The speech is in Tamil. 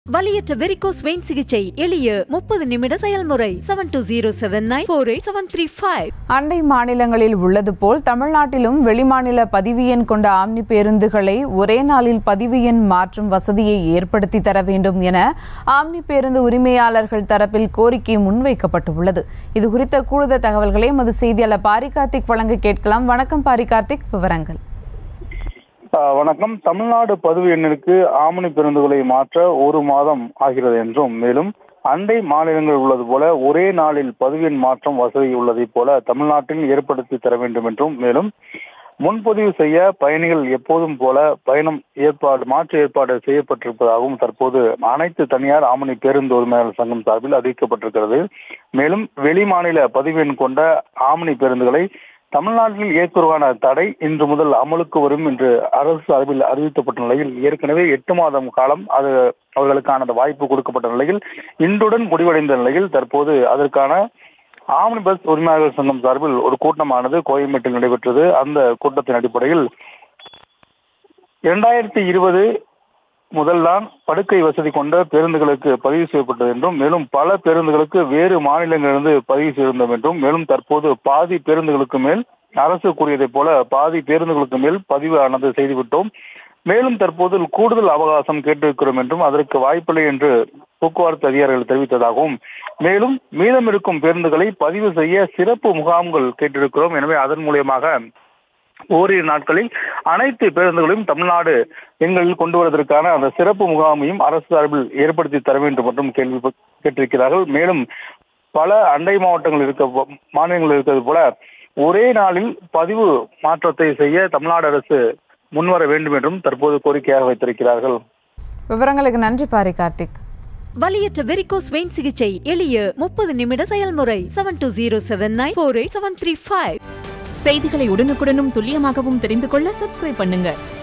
வலியற்ற வெரிகோஸ் வெயின் சிகிச்சை எளிய முப்பது நிமிட செயல்முறை seven two zero seven nine four eight seven three five அண்டை மாநிலங்களில் உள்ளது போல் தமிழ்நாட்டிலும் வெளிமாநில பதிவு எண் கொண்ட ஆம்னி பேருந்துகளை ஒரே நாளில் பதிவு எண் மாற்றும் வசதியை ஏற்படுத்தி தர வேண்டும் என ஆம்னி பேருந்து உரிமையாளர்கள் தரப்பில் கோரிக்கை முன்வைக்கப்பட்டுள்ளது இது குறித்த கூடுதல் தகவல்களை எமது செய்தியாளர் பாரி கார்த்திக் வழங்க கேட்கலாம் வணக்கம் பாரி கார்த்திக் விவரங்கள் ஆஹ் வணக்கம் தமிழ்நாடு பதிவு எண்ணிற்கு ஆமணி பேருந்துகளை மாற்ற ஒரு மாதம் ஆகிறது என்றும் மேலும் அண்டை மாநிலங்கள் உள்ளது போல ஒரே நாளில் பதிவு எண் மாற்றம் வசதி உள்ளதைப் போல தமிழ்நாட்டில் ஏற்படுத்தி தர வேண்டும் என்றும் மேலும் முன்பதிவு செய்ய பயணிகள் எப்போதும் போல பயணம் ஏற்பாடு மாற்று ஏற்பாடு செய்யப்பட்டிருப்பதாகவும் தற்போது அனைத்து தனியார் ஆமணி பேருந்து உரிமையாளர் சங்கம் சார்பில் அறிவிக்கப்பட்டிருக்கிறது மேலும் வெளிமாநில பதிவு எண் கொண்ட ஆமணி பேருந்துகளை தமிழ்நாட்டில் இயக்குவதற்கான தடை இன்று முதல் அமலுக்கு வரும் என்று அரசு சார்பில் அறிவிக்கப்பட்ட நிலையில் ஏற்கனவே எட்டு மாதம் காலம் அது அவர்களுக்கான அந்த வாய்ப்பு கொடுக்கப்பட்ட நிலையில் இன்றுடன் முடிவடைந்த நிலையில் தற்போது அதற்கான ஆம்னி பஸ் உரிமையாளர்கள் சங்கம் சார்பில் ஒரு கூட்டமானது கோயம்பேட்டில் நடைபெற்றது அந்த கூட்டத்தின் அடிப்படையில் இரண்டாயிரத்தி இருபது முதல்தான் படுக்கை வசதி கொண்ட பேருந்துகளுக்கு பதிவு செய்யப்பட்டது என்றும் மேலும் பல பேருந்துகளுக்கு வேறு மாநிலங்களிலிருந்து பதிவு செய்திருந்தோம் என்றும் மேலும் தற்போது பாதி பேருந்துகளுக்கு மேல் அரசு கூறியதைப் போல பாதி பேருந்துகளுக்கு மேல் பதிவு ஆனது செய்துவிட்டோம் மேலும் தற்போது கூடுதல் அவகாசம் கேட்டிருக்கிறோம் என்றும் அதற்கு வாய்ப்பில்லை என்று போக்குவரத்து அதிகாரிகள் தெரிவித்ததாகவும் மேலும் மீதம் இருக்கும் பேருந்துகளை பதிவு செய்ய சிறப்பு முகாம்கள் கேட்டிருக்கிறோம் எனவே அதன் மூலியமாக ஓரிரு நாட்களில் அனைத்து பேருந்துகளையும் தமிழ்நாடு எங்களில் கொண்டு வருவதற்கான அந்த சிறப்பு முகாமையும் அரசு சார்பில் ஏற்படுத்தி தர வேண்டும் என்றும் கேள்வி கேட்டிருக்கிறார்கள் மேலும் பல அண்டை மாவட்டங்கள் இருக்க மாநிலங்கள் இருக்கிறது போல ஒரே நாளில் பதிவு மாற்றத்தை செய்ய தமிழ்நாடு அரசு முன்வர வேண்டும் என்றும் தற்போது கோரிக்கையாக வைத்திருக்கிறார்கள் விவரங்களுக்கு நன்றி பாரி கார்த்திக் வலியற்ற வெரிகோஸ் வெயின் சிகிச்சை எளிய முப்பது நிமிட செயல்முறை seven two zero seven nine four eight seven three five செய்திகளை உடனுக்குடனும் துல்லியமாகவும் தெரிந்து கொள்ள சப்ஸ்கிரைப் பண்ணுங்க